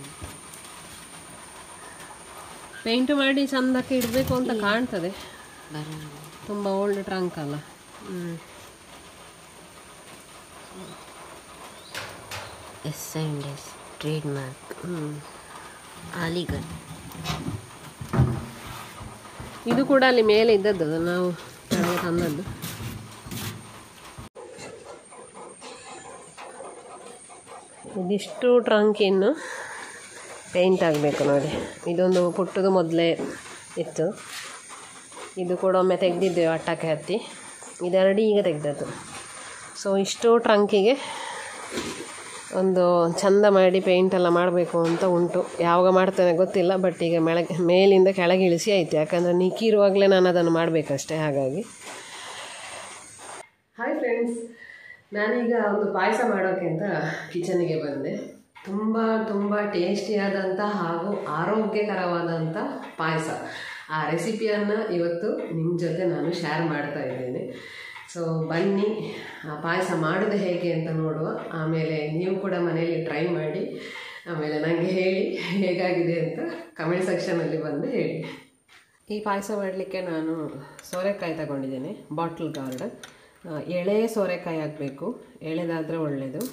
ಪೇಂಟ್ ಮಾಡಿ ಚಂದಕ್ಕೆ ಇಡಬೇಕು ಅಂತ ಕಾಣ್ತದೆ ತುಂಬ ಓಲ್ಡ್ ಟ್ರಂಕ್ ಅಲ್ಲ ಹ್ಞೂ S and S trademark ಹ್ಞೂ ಅಲಿಗಢ್ ಇದು ಕೂಡ ಅಲ್ಲಿ ಮೇಲೆ ಇದ್ದದ್ದು ಅದು ನಾವು ಕೆಳಗೆ ತಂದದ್ದು ಇದಿಷ್ಟು ಟ್ರಂಕ್ ಇನ್ನು ಪೇಂಟ್ ಆಗಬೇಕು ನೋಡಿ ಇದೊಂದು ಪುಟ್ಟದು ಮೊದಲೇ ಇತ್ತು ಇದು ಕೂಡ ಒಮ್ಮೆ ತೆಗೆದಿದ್ದೇವೆ ಅಟ್ಟಕ್ಕೆ ಹತ್ತಿ ಇದೆರಡು ಈಗ ತೆಗೆದದ್ದು ಸೊ ಇಷ್ಟು ಟ್ರಂಕಿಗೆ ಒಂದು ಚಂದ ಮಾಡಿ ಪೇಂಟ್ ಎಲ್ಲ ಮಾಡಬೇಕು ಅಂತ ಉಂಟು ಯಾವಾಗ ಮಾಡ್ತೇನೆ ಗೊತ್ತಿಲ್ಲ ಬಟ್ ಈಗ ಮೇಳಗೆ ಮೇಲಿಂದ ಕೆಳಗೆ ಇಳಿಸಿ ಆಯಿತು ಯಾಕಂದರೆ ನಿಕ್ಕಿರುವಾಗಲೇ ನಾನು ಅದನ್ನು ಮಾಡಬೇಕಷ್ಟೇ ಹಾಗಾಗಿ ಹಾಯ್ ಫ್ರೆಂಡ್ಸ್ ನಾನೀಗ ಒಂದು ಪಾಯಸ ಮಾಡೋಕ್ಕೆ ಅಂತ ಕಿಚನಿಗೆ ಬಂದೆ ತುಂಬ ತುಂಬ ಟೇಸ್ಟಿಯಾದಂಥ ಹಾಗೂ ಆರೋಗ್ಯಕರವಾದಂಥ ಪಾಯಸ ಆ ರೆಸಿಪಿಯನ್ನು ಇವತ್ತು ನಿಮ್ಮ ಜೊತೆ ನಾನು ಶೇರ್ ಮಾಡ್ತಾ ಇದ್ದೇನೆ ಸೊ ಬನ್ನಿ ಆ ಪಾಯಸ ಮಾಡೋದು ಹೇಗೆ ಅಂತ ನೋಡುವ ಆಮೇಲೆ ನೀವು ಕೂಡ ಮನೆಯಲ್ಲಿ ಟ್ರೈ ಮಾಡಿ ಆಮೇಲೆ ನನಗೆ ಹೇಳಿ ಹೇಗಾಗಿದೆ ಅಂತ ಕಮೆಂಟ್ ಸೆಕ್ಷನಲ್ಲಿ ಬಂದು ಹೇಳಿ ಈ ಪಾಯಸ ಮಾಡಲಿಕ್ಕೆ ನಾನು ಸೋರೆಕಾಯಿ ತಗೊಂಡಿದ್ದೇನೆ ಬಾಟ್ಲ್ ಗಾರ್ಡ್ ಆ, ಎಳೆ ಸೋರೆಕಾಯಿ ಆಗಬೇಕು ಎಳೆದಾದರೆ ಒಳ್ಳೆಯದು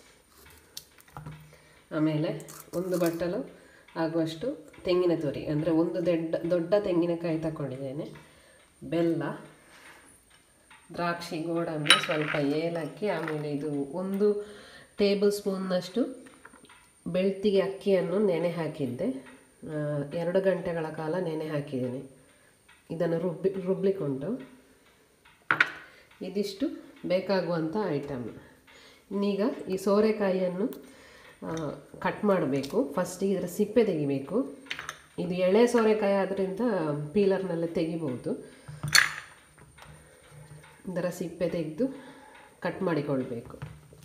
ಆಮೇಲೆ ಒಂದು ಬಟ್ಟಲು ಆಗುವಷ್ಟು ತೆಂಗಿನ ತುರಿ ಅಂದರೆ ಒಂದು ದೊಡ್ಡ ದೊಡ್ಡ ತೆಂಗಿನಕಾಯಿ ತಗೊಂಡಿದ್ದೇನೆ ಬೆಲ್ಲ ದ್ರಾಕ್ಷಿ ಗೋಡಂಬಿ ಸ್ವಲ್ಪ ಏಲಕ್ಕಿ ಆಮೇಲೆ ಇದು ಒಂದು ಟೇಬಲ್ ಸ್ಪೂನ್ನಷ್ಟು ಬೆಳ್ತಿಗೆ ಅಕ್ಕಿಯನ್ನು ನೆನೆ ಹಾಕಿದ್ದೆ ಆ, ಎರಡು ಗಂಟೆಗಳ ಕಾಲ ನೆನೆ ಹಾಕಿದ್ದೀನಿ ಇದನ್ನು ರುಬ್ಬಿ ರುಬ್ಲಿಕ್ಕುಂಟು ಇದಿಷ್ಟು ಬೇಕಾಗುವಂಥ ಐಟಮ್ ಇನ್ನೀಗ ಈ ಸೋರೆಕಾಯಿಯನ್ನು ಕಟ್ ಮಾಡಬೇಕು ಫಸ್ಟಿಗೆ ಇದರ ಸಿಪ್ಪೆ ತೆಗಿಬೇಕು ಇದು ಎಳೆ ಸೋರೆಕಾಯಿ ಆದ್ದರಿಂದ ಪೀಲರ್ನಲ್ಲೇ ತೆಗಿಬೋದು ಇದರ ಸಿಪ್ಪೆ ತೆಗೆದು ಕಟ್ ಮಾಡಿಕೊಳ್ಬೇಕು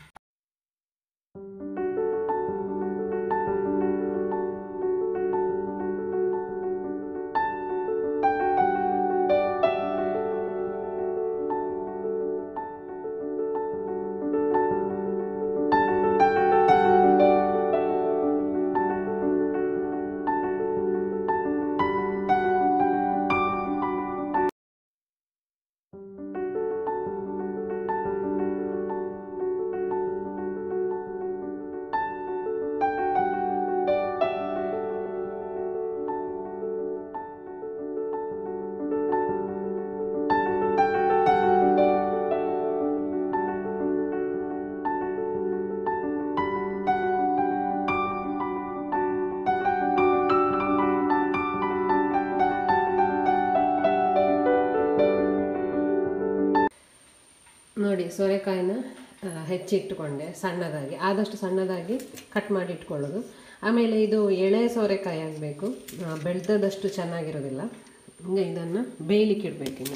ನೋಡಿ ಸೋರೆಕಾಯಿನ ಆ, ಹೆಚ್ಚಿಟ್ಟುಕೊಂಡೆ ಸಣ್ಣದಾಗಿ ಆದಷ್ಟು ಸಣ್ಣದಾಗಿ ಕಟ್ ಮಾಡಿ ಇಟ್ಕೊಳ್ಳೋದು ಆಮೇಲೆ ಇದು ಎಳೆ ಸೋರೆಕಾಯಿ ಆಗಬೇಕು ಬೆಳೆದದಷ್ಟು ಚೆನ್ನಾಗಿರೋದಿಲ್ಲ ಈಗ ಇದನ್ನು ಬೇಯಲಿಕ್ಕೆ ಇಡಬೇಕು ಇನ್ನು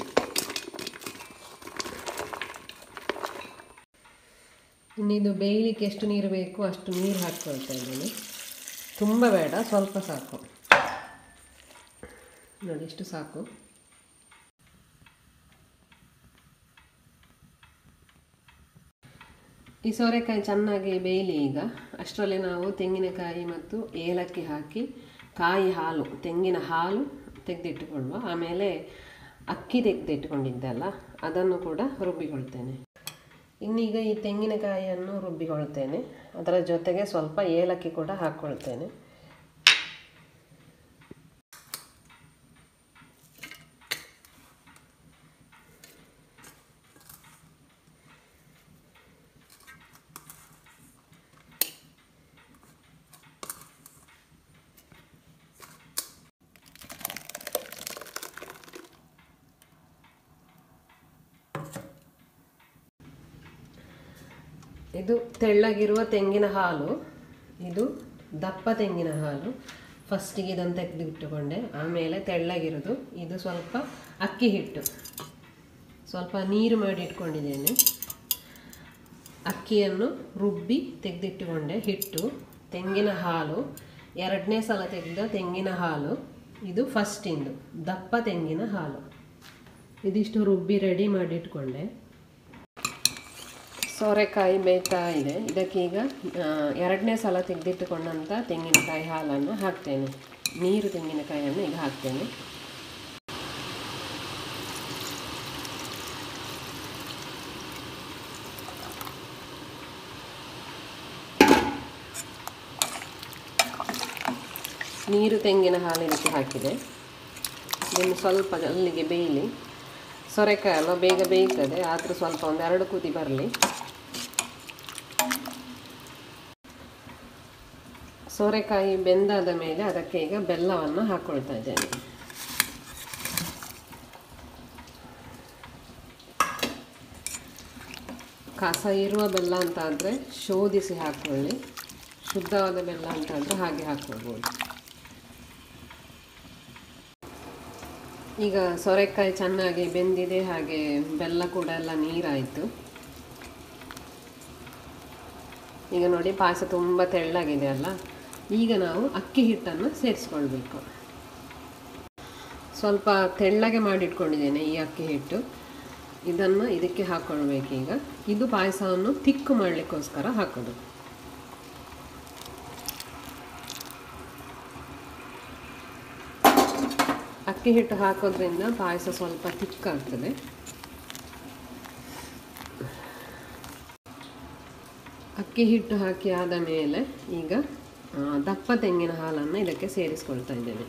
ಇನ್ನು ಇದು ಬೇಯಲಿಕ್ಕೆ ಎಷ್ಟು ನೀರು ಬೇಕು ಅಷ್ಟು ನೀರು ಹಾಕ್ಕೊಳ್ತಾ ಇದ್ದೀನಿ ತುಂಬ ಬೇಡ ಸ್ವಲ್ಪ ಸಾಕು ನೋಡಿ ಇಷ್ಟು ಸಾಕು ಈ ಸೋರೆಕಾಯಿ ಚೆನ್ನಾಗಿ ಬೇಯಲಿ ಈಗ ಅಷ್ಟರಲ್ಲಿ ನಾವು ತೆಂಗಿನಕಾಯಿ ಮತ್ತು ಏಲಕ್ಕಿ ಹಾಕಿ ಕಾಯಿ ಹಾಲು ತೆಂಗಿನ ಹಾಲು ತೆಗೆದಿಟ್ಟುಕೊಳ್ಳುವ ಆಮೇಲೆ ಅಕ್ಕಿ ತೆಗೆದಿಟ್ಟುಕೊಂಡಿದ್ದೆ ಅಲ್ಲ ಅದನ್ನು ಕೂಡ ರುಬ್ಬಿಕೊಳ್ತೇನೆ ಇನ್ನೀಗ ಈ ತೆಂಗಿನಕಾಯಿಯನ್ನು ರುಬ್ಬಿಕೊಳ್ತೇನೆ ಅದರ ಜೊತೆಗೆ ಸ್ವಲ್ಪ ಏಲಕ್ಕಿ ಕೂಡ ಹಾಕ್ಕೊಳ್ತೇನೆ ಇದು ತೆಳ್ಳಗಿರುವ ತೆಂಗಿನ ಹಾಲು ಇದು ದಪ್ಪ ತೆಂಗಿನ ಹಾಲು ಫಸ್ಟಿಗೆ ಇದನ್ನು ತೆಗೆದಿಟ್ಟುಕೊಂಡೆ ಆಮೇಲೆ ತೆಳ್ಳಗಿರೋದು ಇದು ಸ್ವಲ್ಪ ಅಕ್ಕಿ ಹಿಟ್ಟು ಸ್ವಲ್ಪ ನೀರು ಮಾಡಿ ಇಟ್ಕೊಂಡಿದ್ದೇನೆ ಅಕ್ಕಿಯನ್ನು ರುಬ್ಬಿ ತೆಗೆದಿಟ್ಟುಕೊಂಡೆ ಹಿಟ್ಟು ತೆಂಗಿನ ಹಾಲು ಎರಡನೇ ಸಲ ತೆಗೆದ ತೆಂಗಿನ ಹಾಲು ಇದು ಫಸ್ಟಿಂದು ದಪ್ಪ ತೆಂಗಿನ ಹಾಲು ಇದಿಷ್ಟು ರುಬ್ಬಿ ರೆಡಿ ಮಾಡಿಟ್ಕೊಂಡೆ ಸೋರೆಕಾಯಿ ಬೇಯ್ತಾ ಇದೆ ಇದಕ್ಕೀಗ ಆ, ಎರಡನೇ ಸಲ ತೆಗೆದಿಟ್ಟುಕೊಂಡಂಥ ತೆಂಗಿನಕಾಯಿ ಹಾಲನ್ನು ಹಾಕ್ತೇನೆ ನೀರು ತೆಂಗಿನಕಾಯಿಯನ್ನು ಈಗ ಹಾಕ್ತೇನೆ ನೀರು ತೆಂಗಿನ ಹಾಲು ಇದಕ್ಕೆ ಹಾಕಿದೆ ಇದನ್ನು ಸ್ವಲ್ಪ ಅಲ್ಲಿಗೆ ಬೇಯಲಿ ಸೊರೆಕಾಯಿ ಅಲ್ಲ ಬೇಗ ಬೇಯ್ತದೆ ಆದರೂ ಸ್ವಲ್ಪ ಒಂದು ಎರಡು ಕುದಿ ಬರಲಿ ಸೋರೆಕಾಯಿ ಬೆಂದಾದ ಮೇಲೆ ಅದಕ್ಕೆ ಈಗ ಬೆಲ್ಲವನ್ನು ಹಾಕ್ಕೊಳ್ತಾ ಇದ್ದೇನೆ ಕಸ ಇರುವ ಬೆಲ್ಲ ಅಂತ ಆದರೆ ಶೋಧಿಸಿ ಹಾಕ್ಕೊಳ್ಳಿ ಶುದ್ಧವಾದ ಬೆಲ್ಲ ಅಂತ ಆದರೆ ಹಾಗೆ ಹಾಕ್ಕೊಳ್ಬೋದು ಈಗ ಸೊರೆಕಾಯಿ ಚೆನ್ನಾಗಿ ಬೆಂದಿದೆ ಹಾಗೆ ಬೆಲ್ಲ ಕೂಡ ಎಲ್ಲ ನೀರಾಯಿತು ಈಗ ನೋಡಿ ಪಾಯಸ ತುಂಬ ತೆಳ್ಳಗಿದೆ ಅಲ್ಲ ಈಗ ನಾವು ಅಕ್ಕಿ ಹಿಟ್ಟನ್ನು ಸೇರಿಸ್ಕೊಳ್ಬೇಕು ಸ್ವಲ್ಪ ತೆಳ್ಳಗೆ ಮಾಡಿಟ್ಕೊಂಡಿದ್ದೇನೆ ಈ ಅಕ್ಕಿ ಹಿಟ್ಟು ಇದನ್ನು ಇದಕ್ಕೆ ಹಾಕ್ಕೊಳ್ಬೇಕೀಗ ಇದು ಪಾಯಸವನ್ನು ತಿಕ್ಕು ಮಾಡಲಿಕ್ಕೋಸ್ಕರ ಹಾಕೋದು ಅಕ್ಕಿ ಹಿಟ್ಟು ಹಾಕೋದ್ರಿಂದ ಪಾಯಸ ಸ್ವಲ್ಪ ತಿಕ್ಕಾಗ್ತದೆ ಅಕ್ಕಿ ಹಿಟ್ಟು ಹಾಕಿ ಆದ ಮೇಲೆ ಈಗ ಆ, ದಪ್ಪ ತೆಂಗಿನ ಹಾಲನ್ನು ಇದಕ್ಕೆ ಸೇರಿಸ್ಕೊಳ್ತಾ ಇದ್ದೇನೆ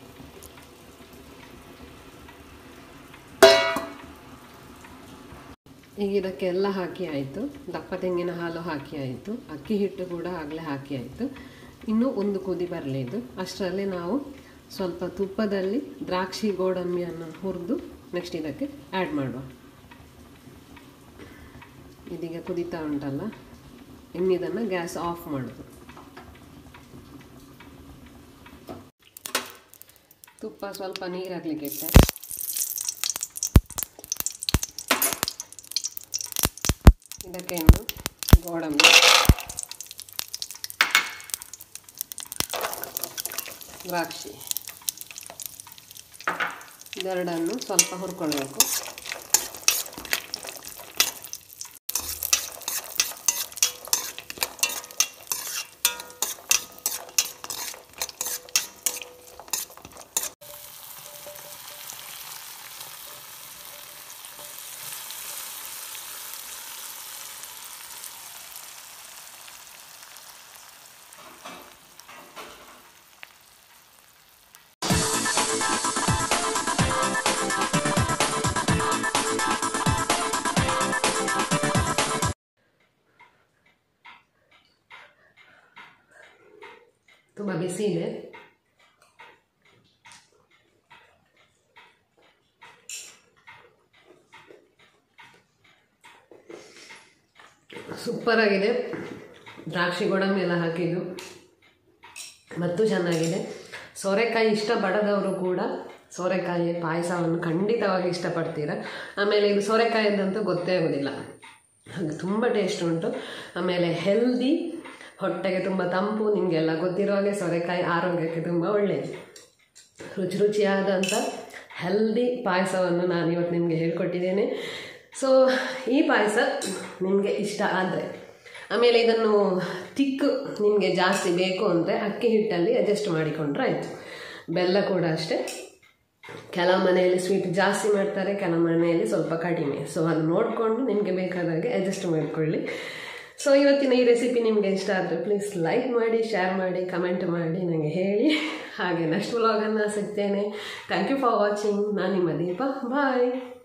ಈಗ ಇದಕ್ಕೆಲ್ಲ ಹಾಕಿ ಆಯಿತು ದಪ್ಪ ತೆಂಗಿನ ಹಾಲು ಹಾಕಿ ಆಯಿತು ಅಕ್ಕಿ ಹಿಟ್ಟು ಕೂಡ ಆಗಲೇ ಹಾಕಿ ಆಯಿತು ಇನ್ನೂ ಒಂದು ಕುದಿ ಬರಲಿ ಇದು ಅಷ್ಟರಲ್ಲಿ ನಾವು ಸ್ವಲ್ಪ ತುಪ್ಪದಲ್ಲಿ ದ್ರಾಕ್ಷಿ ಗೋಡಂಬಿಯನ್ನು ಹುರಿದು ನೆಕ್ಸ್ಟ್ ಇದಕ್ಕೆ ಆ್ಯಡ್ ಮಾಡುವ ಇದೀಗ ಕುದೀತಾ ಉಂಟಲ್ಲ ಇನ್ನಿದನ್ನು ಗ್ಯಾಸ್ ಆಫ್ ಮಾಡೋದು ತುಪ್ಪ ಸ್ವಲ್ಪ ನೀರು ಹಾಕ್ಲಿಕ್ಕೆ ಇಟ್ಟೆ ಇದಕ್ಕೆ ಇನ್ನು ಗೋಡಂಬಿ ದ್ರಾಕ್ಷಿ ಇದೆರಡನ್ನು ಸ್ವಲ್ಪ ಹುರ್ಕೊಳ್ಬೇಕು ತುಂಬ ಬಿಸಿ ಇದೆ ಸೂಪರ್ ಆಗಿದೆ ದ್ರಾಕ್ಷಿ ಗೋಡಂಬಿ ಎಲ್ಲ ಹಾಕಿದ್ದು ಮತ್ತು ಚೆನ್ನಾಗಿದೆ ಸೋರೆಕಾಯಿ ಇಷ್ಟಪಡದವರು ಕೂಡ ಸೋರೆಕಾಯಿ ಪಾಯಸವನ್ನು ಖಂಡಿತವಾಗಿ ಇಷ್ಟಪಡ್ತೀರ ಆಮೇಲೆ ಇದು ಸೋರೆಕಾಯಿದಂತೂ ಗೊತ್ತೇ ಆಗೋದಿಲ್ಲ ಹಾಗೆ ತುಂಬ ಟೇಸ್ಟ್ ಉಂಟು ಆಮೇಲೆ ಹೆಲ್ದಿ ಹೊಟ್ಟೆಗೆ ತುಂಬ ತಂಪು ನಿಮಗೆಲ್ಲ ಗೊತ್ತಿರೋ ಹಾಗೆ ಸೋರೆಕಾಯಿ ಆರೋಗ್ಯಕ್ಕೆ ತುಂಬ ಒಳ್ಳೆಯದು ರುಚಿ ರುಚಿಯಾದಂಥ ಹೆಲ್ದಿ ಪಾಯಸವನ್ನು ನಾನು ಇವತ್ತು ನಿಮಗೆ ಹೇಳ್ಕೊಟ್ಟಿದ್ದೇನೆ ಸೊ ಈ ಪಾಯಸ ನಿಮಗೆ ಇಷ್ಟ ಆದರೆ ಆಮೇಲೆ ಇದನ್ನು ತಿಕ್ಕು ನಿಮಗೆ ಜಾಸ್ತಿ ಬೇಕು ಅಂದರೆ ಅಕ್ಕಿ ಹಿಟ್ಟಲ್ಲಿ ಅಡ್ಜಸ್ಟ್ ಮಾಡಿಕೊಂಡ್ರೆ ಆಯಿತು ಬೆಲ್ಲ ಕೂಡ ಅಷ್ಟೇ ಕೆಲವು ಮನೆಯಲ್ಲಿ ಸ್ವೀಟ್ ಜಾಸ್ತಿ ಮಾಡ್ತಾರೆ ಕೆಲವು ಮನೆಯಲ್ಲಿ ಸ್ವಲ್ಪ ಕಡಿಮೆ ಸೊ ಅದು ನೋಡಿಕೊಂಡು ನಿಮಗೆ ಬೇಕಾದಾಗೆ ಅಡ್ಜಸ್ಟ್ ಮಾಡಿಕೊಳ್ಳಿ ಸೊ ಇವತ್ತಿನ ಈ ರೆಸಿಪಿ ನಿಮಗೆ ಇಷ್ಟ ಆದರೆ ಪ್ಲೀಸ್ ಲೈಕ್ ಮಾಡಿ ಶೇರ್ ಮಾಡಿ ಕಮೆಂಟ್ ಮಾಡಿ ನನಗೆ ಹೇಳಿ ಹಾಗೆ ನೆಕ್ಸ್ಟ್ ವ್ಲಾಗನ್ನು ಸಿಗ್ತೇನೆ ಥ್ಯಾಂಕ್ ಯು ಫಾರ್ ವಾಚಿಂಗ್ ನಾನು ನಿಮ್ಮ ದೀಪ ಬಾಯ್